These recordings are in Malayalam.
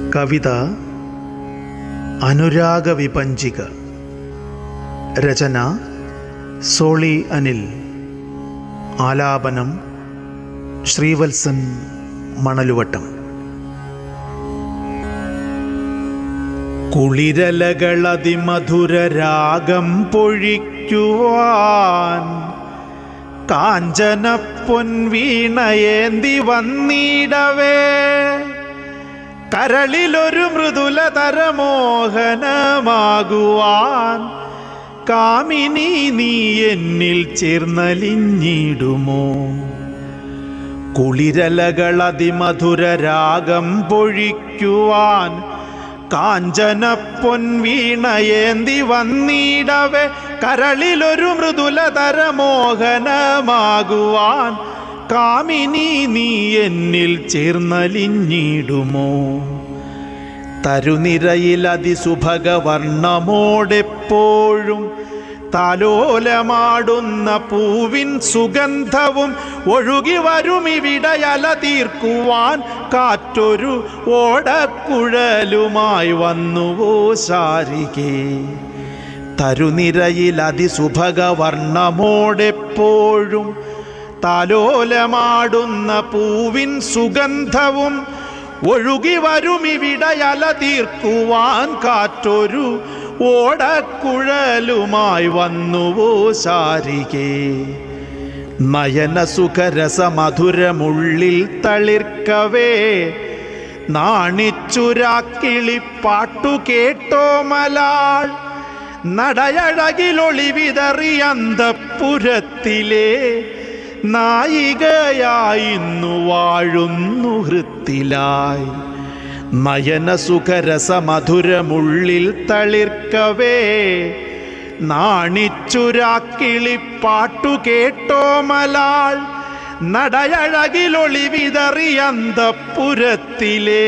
കവിത അനുരാഗവിപഞ്ചിക രചന സോളി അനിൽ ആലാപനം ശ്രീവത്സൻ മണലുവട്ടം കുളിരലകളതിമധുര രാഗം പൊഴിക്കുവാൻ കാഞ്ചന പൊൻവീണയേന്തി വന്നിടവേ കരളിലൊരു മൃദുലതരമോഹനമാകുവാൻ കാമിനി നീ എന്നിൽ ചേർന്നലിഞ്ഞിടുമോ കുളിരലകളതിമധുര രാഗം പൊഴിക്കുവാൻ കാഞ്ചന പൊൻവീണയേന്തി വന്നിടവേ കരളിലൊരു മൃദുലതരമോഹനമാകുവാൻ കാമിനി നീ എന്നിൽ ചേർന്നലിഞ്ഞിടുമോ തരുനിരയിൽ അതിസുഭഗവർണ്ണമോടെപ്പോഴും താലോലമാടുന്ന പൂവിൻ സുഗന്ധവും ഒഴുകി വരുമിവിടയല തീർക്കുവാൻ കാറ്റൊരു ഓടക്കുഴലുമായി വന്നുവോ ശാരികേ തരുനിരയിൽ അതിസുഭഗവർണ്ണമോടെപ്പോഴും താലോലമാടുന്ന പൂവിൻ സുഗന്ധവും ഒഴുകി വരുമിവിടയല തീർക്കുവാൻ കാറ്റൊരു ഓടക്കുഴലുമായി വന്നുവോ ശാരികേ നയന സുഖരസമധുരമുള്ളിൽ തളിർക്കവേ നാണിച്ചുരാക്കിളി പാട്ടു കേട്ടോ മലാൾ നടയഴകിലൊളിവിതറി അന്തപ്പുരത്തിലെ നായികയായിന്നു വാഴുന്നു ഹൃത്തിലായി നയന സുഖരസമധുരമുള്ളിൽ തളിർക്കവേ നാണിച്ചുരാക്കിളി പാട്ടു കേട്ടോ മലാൾ നടയഴകിലൊളിവിതറി അന്തപ്പുരത്തിലെ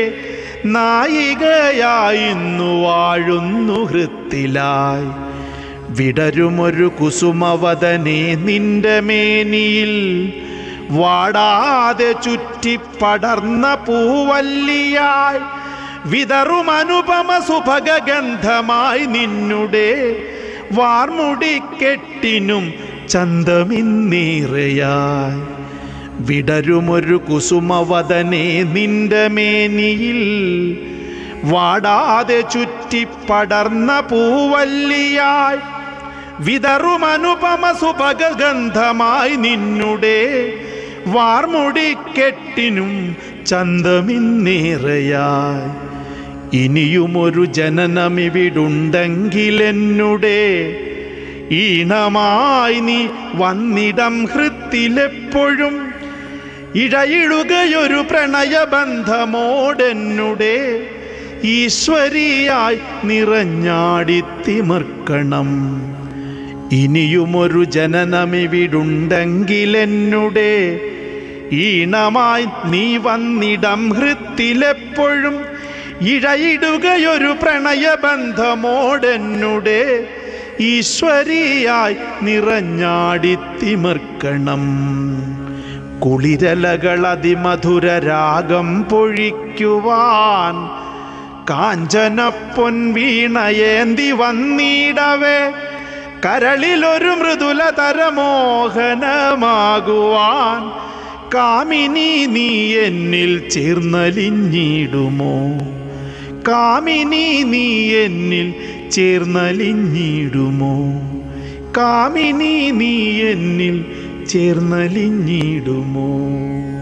നായികയായിന്നു വാഴുന്നു ഹൃത്തിലായി വിടരുമൊരു കുസുമവദനെ നിന്റെ മേനിയിൽ വാടാതെ ചുറ്റിപ്പടർന്ന പൂവല്ലിയായി വിതറും അനുപമ സുഭഗന്ധമായി നിന്നുടെ വാർമുടിക്കെട്ടിനും ചന്തമിന്നേറെയായി വിടരുമൊരു കുസുമവദനെ നിന്റെ മേനിയിൽ വാടാതെ ചുറ്റിപ്പടർന്ന പൂവല്ലിയായി വിതറുമനുപമ സുഭഗന്ധമായി നിന്നുടെ വാർമുടിക്കെട്ടിനും ചന്തമിന്നേറെയായി ഇനിയുമൊരു ജനനമിവിടുണ്ടെങ്കിലെന്നുടെ ഈണമായി നീ വന്നിടം ഹൃത്തിലെപ്പോഴും ഇഴയിടുകയൊരു പ്രണയബന്ധമോടെന്നുടെ ഈശ്വരിയായി നിറഞ്ഞാടിത്തിമർക്കണം ഇനിയുമൊരു ജനനമിവിടുണ്ടെങ്കിലെന്നുടെ ഈണമായി നീ വന്നിടം ഹൃത്തിലെപ്പോഴും ഇഴയിടുകയൊരു പ്രണയബന്ധമോടെന്നുടെ ഈശ്വരിയായി നിറഞ്ഞാടിത്തിമർക്കണം കുളിരലകളതിമധുര രാഗം പൊഴിക്കുവാൻ കാഞ്ചന പൊൻവീണയേന്തി വന്നിടവേ കരളിലൊരു മൃദുലതരമോഹനമാകുവാൻ കാമിനി നീ എന്നിൽ ചേർന്നലിഞ്ഞിടുമോ കാമിനി നീ എന്നിൽ ചേർന്നലിഞ്ഞിടുമോ കാമിനി നീ എന്നിൽ ചേർന്നലിഞ്ഞിടുമോ